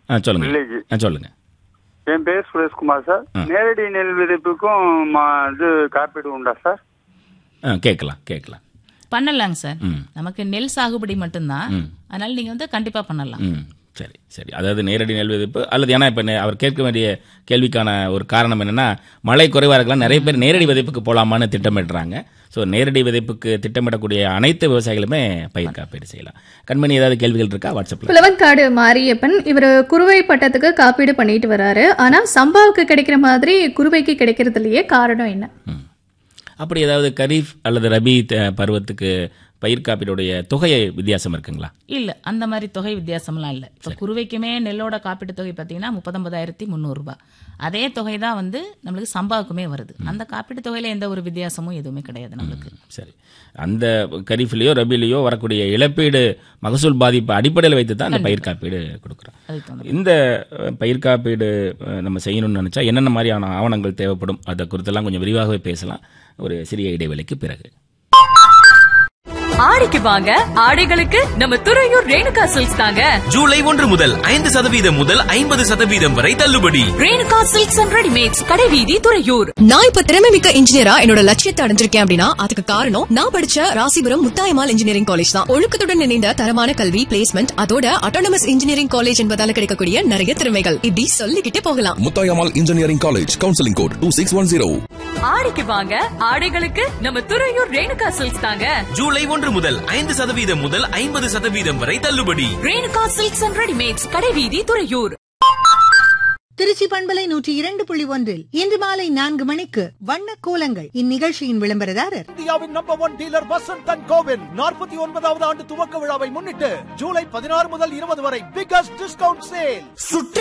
ஆ சொல்லுங்க வில்லேஜ் ஆ சொல்லுங்க என் பேர் சுரேஷ்குமார் சார் ஆ. நேரடி நெல் விதைப்புக்கும் மா- இது காப்பீடு உண்டா சார் ஆ கேட்கலாம் கேட்கலாம் பண்ணலாங்க சார் ம். நமக்கு நெல் சாகுபடி மட்டும்தான் ம். அதனால நீங்க வந்து கண்டிப்பா பண்ணலாம் ம் சரி சரி அதாவது நேரடி நெல் விதைப்பு அல்லது ஏன்னா இப்போ அவர் கேட்க வேண்டிய கேள்விக்கான ஒரு காரணம் என்னன்னா மழை குறைவாக இருக்கலாம் நிறைய பேர் நேரடி விதைப்புக்கு போகலாமான்னு திட்டமிடுறாங்க ஸோ நேரடி விதைப்புக்கு திட்டமிடக்கூடிய அனைத்து விவசாயிகளுமே பயிர் காப்பீடு செய்யலாம் கண்மணி ஏதாவது கேள்விகள் இருக்கா வாட்ஸ்அப்பில் புலவன்காடு மாரியப்பன் இவர் குறுவை பட்டத்துக்கு காப்பீடு பண்ணிட்டு வராரு ஆனா சம்பாவுக்கு கிடைக்கிற மாதிரி குறுவைக்கு கிடைக்கிறது இல்லையே காரணம் என்ன ம். அப்படி ஏதாவது கரீஃப் அல்லது ரபி த- பருவத்துக்கு பயிர் காப்பீடுடைய தொகையை வித்தியாசம் இருக்குங்களா இல்ல அந்த மாதிரி தொகை வித்தியாசம்லாம் இல்ல இப்போ குருவைக்குமே நெல்லோட காப்பீட்டு தொகை பார்த்தீங்கன்னா முப்பத்தொன்பதாயிரத்தி முந்நூறு ரூபாய் அதே தொகை தான் வந்து நம்மளுக்கு சம்பாவுக்குமே வருது அந்த காப்பீட்டு தொகையில எந்த ஒரு வித்தியாசமும் எதுவுமே கிடையாது நம்மளுக்கு சரி அந்த கரீஃப்லேயோ ரபிலேயோ வரக்கூடிய இழப்பீடு மகசூல் பாதிப்பு அடிப்படையில் வைத்து தான் அந்த பயிர் காப்பீடு கொடுக்குறோம் அதுக்கு தகுந்த இந்த அஹ், பயிர் காப்பீடு அஹ், நம்ம செய்யணும்னு நினச்சா என்னென்ன மாதிரியான ஆவணங்கள் தேவைப்படும் அதை குறித்தெல்லாம் கொஞ்சம் விரிவாகவே பேசலாம் ஒரு சிறிய இடைவேளைக்கு பிறகு ஆடிக்கு வாங்க ஆடைகளுக்கு நம்ம துறையூர் ரேணுகா சில்க்ஸ் தாங்க ஜூலை ஒன்று முதல் ஐந்து சதவீதம் முதல் ஐம்பது சதவீதம் வரை தள்ளுபடி ரேணுகா சில்க்ஸ் அண்ட் ரெடிமேட்ஸ் கடைவீதி துறையூர் நான் இப்ப திறமை மிக்க இன்ஜினியரா என்னோட லட்சியத்தை அடைஞ்சிருக்கேன் அப்படின்னா அதுக்கு காரணம் நான் படிச்ச ராசிபுரம் முத்தாயமால் இன்ஜினியரிங் காலேஜ் தான் ஒழுக்கத்துடன் இணைந்த தரமான கல்வி பிளேஸ்மெண்ட் அதோட அட்டானமஸ் இன்ஜினியரிங் காலேஜ் என்பதால கிடைக்கக்கூடிய நிறைய திறமைகள் இப்படி சொல்லிக்கிட்டே போகலாம் Muthayammal engineering college counselling code two six one zero ஆடிக்கு வாங்க ஆடைகளுக்கு நம்ம துறையூர் ரேணுகா சில்க்ஸ் தாங்க ஜூலை ஒன்று முதல் ஐந்து சதவீதம் முதல் ஐம்பது சதவீதம் வரை தள்ளுபடி ரேணுகா சில்க்ஸ் அண்ட் ரெடிமேட்ஸ் கடைவீதி துறையூர் திருச்சி பண்பலை நூற்றி இரண்டு புள்ளி ஒன்றில் இன்று மாலை நான்கு மணிக்கு வண்ண கோலங்கள் இந்நிகழ்ச்சியின் விளம்பரதாரர் இந்தியாவின் number one dealer Vasanth and கோவின் நாற்பத்தி ஒன்பதாவது ஆண்டு துவக்க விழாவை முன்னிட்டு ஜூலை பதினாறு முதல் இருபது வரை பிகஸ்ட் டிஸ்கவுண்ட் சேல் சுட்டி